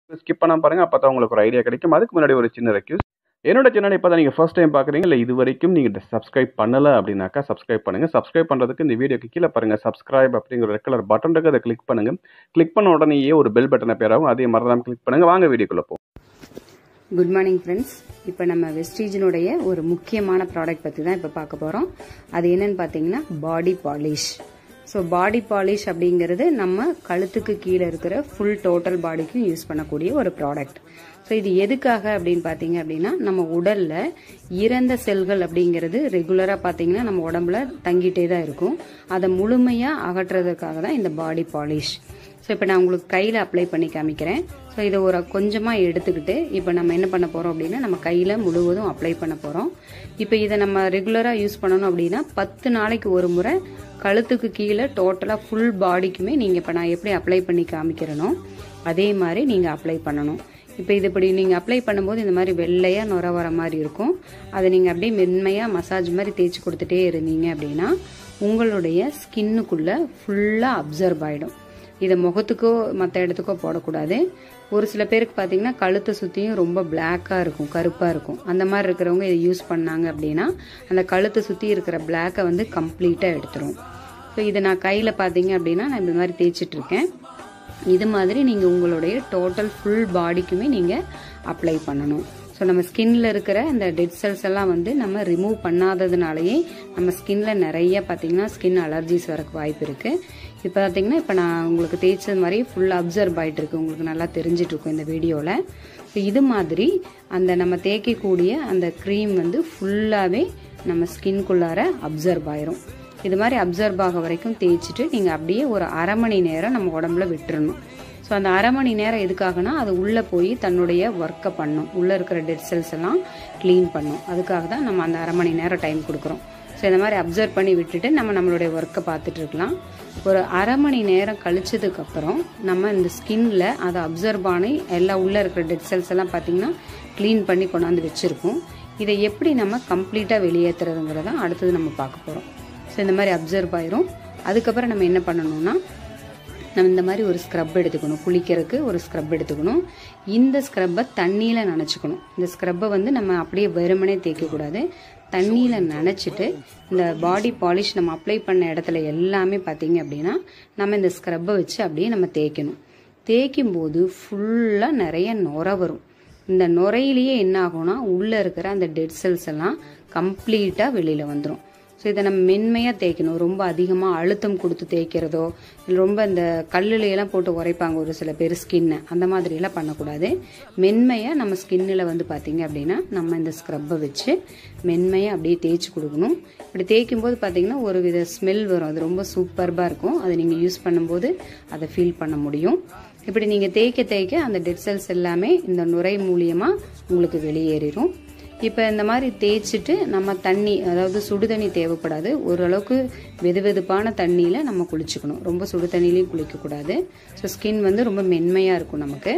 skip பண்ணாம பாருங்க அப்போ தான் உங்களுக்கு ஒரு ஐடியா கிடைக்கும் அதுக்கு முன்னாடி ஒரு சின்ன ரெக்யூஸ் என்னோட சேனல் இப்போ தான் நீங்கள் ஃபர்ஸ்ட் டைம் பார்க்குறீங்க இல்லை இது வரைக்கும் நீங்கள் சப்ஸ்கிரைப் பண்ணலை அப்படின்னாக்கா சப்ஸ்கிரைப் பண்ணுங்கள் சப்ஸ்கிரைப் பண்ணுறதுக்கு இந்த வீடியோக்கு கீழே பாருங்கள் சப்ஸ்கிரைப் அப்படிங்கிற ரெட் கலர் பட்டன் இருக்கு அதை கிளிக் பண்ணுங்கள் கிளிக் பண்ண உடனேயே ஒரு பெல் பட்டனை பேராகும் அதே மறந்தாமல் கிளிக் பண்ணுங்கள் வாங்க வீடியோக்குள்ளே போ குட் மார்னிங் ஃப்ரெண்ட்ஸ் இப்போ நம்ம வெஸ்டீஜினுடைய ஒரு முக்கியமான ப்ராடக்ட் பற்றி தான் இப்போ பார்க்க போகிறோம் அது என்னன்னு பார்த்தீங்கன்னா body polish so body polish அப்படிங்கிறது நம்ம கழுத்துக்கு கீழே இருக்கிற ஃபுல் டோட்டல் பாடிக்கும் யூஸ் பண்ணக்கூடிய ஒரு ப்ராடக்ட் ஸோ இது எதுக்காக அப்படின்னு பார்த்தீங்க அப்படின்னா நம்ம உடல்ல இறந்த செல்கள் அப்படிங்கிறது ரெகுலராக பார்த்தீங்கன்னா நம்ம உடம்புல தங்கிட்டே தான் இருக்கும் அதை முழுமையாக அகற்றுறதுக்காக தான் இந்த பாடி பாலிஷ் ஸோ இப்போ நான் உங்களுக்கு கையில் அப்ளை பண்ணி காமிக்கிறேன் ஸோ இதை ஒரு கொஞ்சமாக எடுத்துக்கிட்டு இப்போ நம்ம என்ன பண்ண போகிறோம் அப்படின்னா நம்ம கையில் முழுவதும் அப்ளை பண்ண போகிறோம் இப்போ இதை நம்ம ரெகுலராக யூஸ் பண்ணணும் அப்படின்னா பத்து நாளைக்கு ஒரு முறை கழுத்துக்கு கீழே டோட்டலாக ஃபுல் பாடிக்குமே நீங்கள் இப்போ நான் எப்படி அப்ளை பண்ணி காமிக்கிறேனோ அதே மாதிரி நீங்கள் அப்ளை பண்ணணும் இப்போ இது இப்படி நீங்கள் அப்ளை பண்ணும்போது இந்த மாதிரி வெள்ளையாக நுர வர மாதிரி இருக்கும் அதை நீங்கள் அப்படியே மென்மையாக மசாஜ் மாதிரி தேய்ச்சி கொடுத்துட்டே இருந்தீங்க அப்படின்னா உங்களுடைய ஸ்கின்னுக்குள்ளே ஃபுல்லாக அப்சர்வ் ஆகிடும் இதை முகத்துக்கோ மற்ற இடத்துக்கோ போடக்கூடாது ஒரு சில பேருக்கு பார்த்தீங்கன்னா கழுத்தை சுற்றியும் ரொம்ப பிளாக்காக இருக்கும் கருப்பாக இருக்கும் அந்த மாதிரி இருக்கிறவங்க இதை யூஸ் பண்ணாங்க அப்படின்னா அந்த கழுத்தை சுற்றி இருக்கிற பிளாக்கை வந்து கம்ப்ளீட்டாக எடுத்துரும் ஸோ இதை நான் கையில் பார்த்தீங்க அப்படின்னா நான் இந்த மாதிரி தேய்ச்சிட்டு இருக்கேன் இது மாதிரி நீங்கள் உங்களுடைய டோட்டல் ஃபுல் பாடிக்குமே நீங்கள் அப்ளை பண்ணணும் ஸோ நம்ம ஸ்கின்ல இருக்கிற இந்த டெட் செல்ஸ் எல்லாம் வந்து நம்ம ரிமூவ் பண்ணாததுனாலயே நம்ம ஸ்கின்ல நிறைய பார்த்தீங்கன்னா ஸ்கின் அலர்ஜிஸ் வரக்கு வாய்ப்பு இருக்கு இப்போ பார்த்தீங்கன்னா இப்போ நான் உங்களுக்கு தேய்ச்சது மாதிரி ஃபுல் அப்சர்வ் ஆகிட்டு இருக்கு உங்களுக்கு நல்லா தெரிஞ்சிட்டு இருக்கும் இந்த வீடியோவில் ஸோ இது மாதிரி அந்த நம்ம தேய்க்கக்கூடிய அந்த க்ரீம் வந்து ஃபுல்லாகவே நம்ம ஸ்கின்குள்ளார அப்சர்வ் ஆயிரும் இது மாதிரி அப்சர்வ் ஆக வரைக்கும் தேய்ச்சிட்டு நீங்கள் அப்படியே ஒரு அரை மணி நேரம் நம்ம உடம்புல விட்டுறணும் ஸோ அந்த அரை மணி நேரம் எதுக்காகனா அது உள்ளே போய் தன்னுடைய ஒர்க்கை பண்ணும் உள்ளே இருக்கிற டெட் செல்ஸ் எல்லாம் க்ளீன் பண்ணும் அதுக்காக தான் நம்ம அந்த அரை மணி நேரம் டைம் கொடுக்குறோம் ஸோ இந்த மாதிரி அப்சர்வ் பண்ணி விட்டுட்டு நம்ம நம்மளுடைய ஒர்க்கை பார்த்துட்டு இருக்கலாம் ஒரு அரை மணி நேரம் கழிச்சதுக்கப்புறம் நம்ம இந்த ஸ்கின்ல அதை அப்சர்வ் ஆனி எல்லா உள்ளே இருக்கிற டெட் செல்ஸ் எல்லாம் பார்த்தீங்கன்னா க்ளீன் பண்ணி கொண்டாந்து வச்சுருக்கோம் இதை எப்படி நம்ம கம்ப்ளீட்டாக வெளியேற்றுறதுங்கிறத அடுத்தது நம்ம பார்க்க போகிறோம் ஸோ இந்த மாதிரி அப்சர்வ் ஆயிரும் அதுக்கப்புறம் நம்ம என்ன பண்ணணும்னா நம்ம இந்த மாதிரி ஒரு ஸ்க்ரப் எடுத்துக்கணும் குளிக்கிறதுக்கு ஒரு ஸ்க்ரப் எடுத்துக்கணும் இந்த ஸ்க்ரப்பை தண்ணியில் நனைச்சிக்கணும் இந்த ஸ்க்ரப்பை வந்து நம்ம அப்படியே வெறுமனே தேய்க்கக்கூடாது தண்ணியில் நனைச்சிட்டு இந்த பாடி பாலிஷ் நம்ம அப்ளை பண்ண இடத்துல எல்லாமே பார்த்தீங்க அப்படின்னா நம்ம இந்த ஸ்க்ரப்பை வச்சு அப்படியே நம்ம தேய்க்கணும் தேய்க்கும் போது ஃபுல்லாக நிறைய நுர வரும் இந்த நுரையிலேயே என்ன ஆகும்னா உள்ளே இருக்கிற அந்த டெட் செல்ஸ் எல்லாம் கம்ப்ளீட்டாக வெளியில் வந்துடும் ஸோ இதை நம்ம மென்மையாக தேய்க்கணும் ரொம்ப அதிகமாக அழுத்தம் கொடுத்து தேய்க்கிறதோ இல்லை ரொம்ப இந்த கல்லுலையெல்லாம் போட்டு உரைப்பாங்க ஒரு சில பேர் ஸ்கின்னை அந்த மாதிரியெல்லாம் பண்ணக்கூடாது மென்மையாக நம்ம ஸ்கின்னில் வந்து பார்த்தீங்க அப்படின்னா நம்ம இந்த ஸ்க்ரப்பை வச்சு மென்மையாக அப்படியே தேய்ச்சி கொடுக்கணும் இப்படி தேய்க்கும் போது பார்த்தீங்கன்னா ஒரு வித ஸ்மெல் வரும் அது ரொம்ப சூப்பர்பாக இருக்கும் அதை நீங்கள் யூஸ் பண்ணும்போது அதை ஃபீல் பண்ண முடியும் இப்படி நீங்கள் தேய்க்க தேய்க்க அந்த டெட் செல்ஸ் எல்லாமே இந்த நுரை மூலியமாக உங்களுக்கு வெளியேறிடும் இப்போ இந்த மாதிரி தேய்ச்சிட்டு நம்ம தண்ணி அதாவது சுடு தண்ணி தேவைப்படாது ஓரளவுக்கு வெது வெதுப்பான தண்ணியில் நம்ம குளிச்சுக்கணும் ரொம்ப சுடு தண்ணிலையும் குளிக்கக்கூடாது ஸோ ஸ்கின் வந்து ரொம்ப மென்மையாக இருக்கும் நமக்கு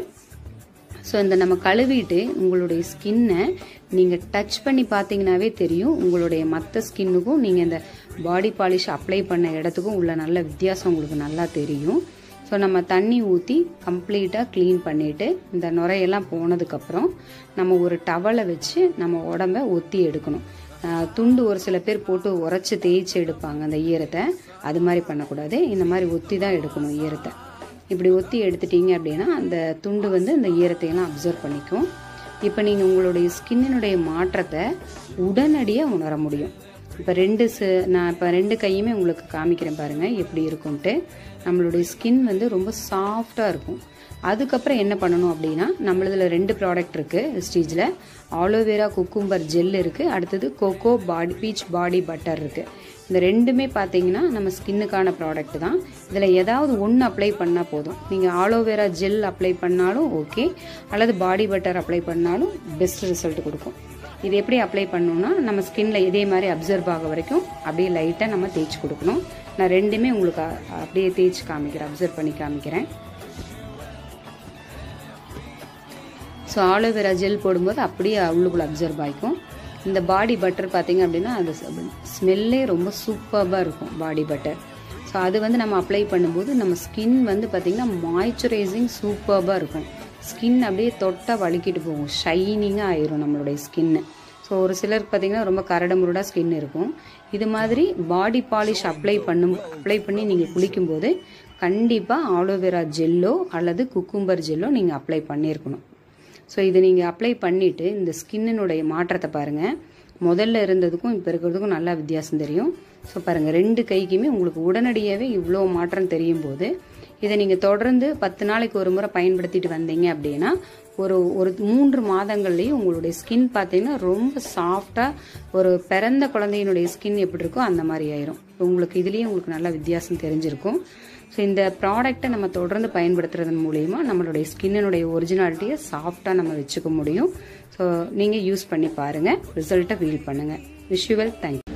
ஸோ இந்த நம்ம கழுவிட்டு உங்களுடைய ஸ்கின்னை நீங்கள் டச் பண்ணி பார்த்தீங்கன்னாவே தெரியும் உங்களுடைய மற்ற ஸ்கின்னுக்கும் நீங்கள் இந்த பாடி பாலிஷ் அப்ளை பண்ண இடத்துக்கும் உள்ள நல்ல வித்தியாசம் உங்களுக்கு நல்லா தெரியும் ஸோ நம்ம தண்ணி ஊற்றி கம்ப்ளீட்டாக க்ளீன் பண்ணிவிட்டு இந்த நுரையெல்லாம் போனதுக்கப்புறம் நம்ம ஒரு டவலை வச்சு நம்ம உடம்ப ஒத்தி எடுக்கணும் துண்டு ஒரு சில பேர் போட்டு உரைச்சி தேய்ச்சி எடுப்பாங்க அந்த ஈரத்தை அது மாதிரி பண்ணக்கூடாது இந்த மாதிரி ஒத்தி தான் எடுக்கணும் ஈரத்தை இப்படி ஒத்தி எடுத்துட்டீங்க அப்படின்னா அந்த துண்டு வந்து இந்த ஈரத்தையெல்லாம் அப்சர்வ் பண்ணிக்கும் இப்போ நீங்கள் உங்களுடைய ஸ்கின்னினுடைய மாற்றத்தை உடனடியாக உணர முடியும் இப்போ ரெண்டு நான் இப்போ ரெண்டு கையுமே உங்களுக்கு காமிக்கிறேன் பாருங்கள் எப்படி இருக்கும்ன்ட்டு நம்மளுடைய ஸ்கின் வந்து ரொம்ப சாஃப்டாக இருக்கும் அதுக்கப்புறம் என்ன பண்ணணும் அப்படின்னா நம்மளதுல ரெண்டு ப்ராடக்ட் இருக்குது ஸ்டீஜில் ஆலோவேரா குக்கும்பர் ஜெல் இருக்குது அடுத்தது cocoa body peach body butter இருக்குது இந்த ரெண்டுமே பார்த்தீங்கன்னா நம்ம ஸ்கின்னுக்கான ப்ராடக்ட் தான் இதில் ஏதாவது ஒன்று அப்ளை பண்ணால் போதும் நீங்கள் ஆலோவேரா ஜெல் அப்ளை பண்ணாலும் ஓகே அல்லது பாடி பட்டர் அப்ளை பண்ணாலும் பெஸ்ட் ரிசல்ட் கொடுக்கும் இது எப்படி அப்ளை பண்ணணும்னா நம்ம ஸ்கின்ல இதே மாதிரி அப்சர்வ் ஆக வரைக்கும் அப்படியே லைட்டாக நம்ம தேய்ச்சி கொடுக்கணும் நான் ரெண்டுமே உங்களுக்கு அப்படியே தேய்ச்சி காமிக்கிறேன் அப்சர்வ் பண்ணி காமிக்கிறேன் ஸோ ஆலோவேரா ஜெல் போடும்போது அப்படியே உள்ளுக்குள்ள அப்சர்வ் ஆகிக்கும் இந்த பாடி பட்டர் பார்த்தீங்க அப்படின்னா அது ஸ்மெல்லே ரொம்ப சூப்பராக இருக்கும் பாடி பட்டர் ஸோ அது வந்து நம்ம அப்ளை பண்ணும்போது நம்ம ஸ்கின் வந்து பார்த்திங்கன்னா மாய்ஸ்சரைசிங் சூப்பராக இருக்கும் ஸ்கின் அப்படியே தொட்டால் வலிக்கிட்டு போகும் ஷைனிங்காக ஆயிரும் நம்மளுடைய ஸ்கின்னு ஸோ ஒரு சிலருக்கு பார்த்தீங்கன்னா ரொம்ப கரடு முரடாக ஸ்கின் இருக்கும் இது மாதிரி பாடி பாலிஷ் அப்ளை பண்ணும் அப்ளை பண்ணி நீங்கள் குளிக்கும்போது கண்டிப்பாக ஆலோவேரா ஜெல்லோ அல்லது குக்கும்பர் ஜெல்லோ நீங்கள் அப்ளை பண்ணியிருக்கணும் ஸோ இதை நீங்கள் அப்ளை பண்ணிவிட்டு இந்த ஸ்கின்னினுடைய மாற்றத்தை பாருங்கள் முதல்ல இருந்ததுக்கும் இப்போ இருக்கிறதுக்கும் நல்லா வித்தியாசம் தெரியும் ஸோ பாருங்கள் ரெண்டு கைக்குமே உங்களுக்கு உடனடியாகவே இவ்வளோ மாற்றம் தெரியும் போது இதை நீங்கள் தொடர்ந்து பத்து நாளைக்கு ஒரு முறை பயன்படுத்திட்டு வந்தீங்க அப்படின்னா ஒரு ஒரு மூன்று மாதங்கள்லேயும் உங்களுடைய ஸ்கின் பார்த்தீங்கன்னா ரொம்ப சாஃப்டாக ஒரு பிறந்த குழந்தையினுடைய ஸ்கின் எப்படி இருக்கோ அந்த மாதிரி ஆயிரும் உங்களுக்கு இதுலேயும் உங்களுக்கு நல்ல வித்தியாசம் தெரிஞ்சிருக்கும் ஸோ இந்த ப்ராடக்டை நம்ம தொடர்ந்து பயன்படுத்துறதன் மூலயமா நம்மளுடைய ஸ்கின்னினுடைய ஒரிஜினாலிட்டியை சாஃப்டாக நம்ம வச்சுக்க முடியும் ஸோ நீங்கள் யூஸ் பண்ணி பாருங்கள் ரிசல்ட்டை ஃபீல் பண்ணுங்கள் விஷுவல் தேங்க்யூ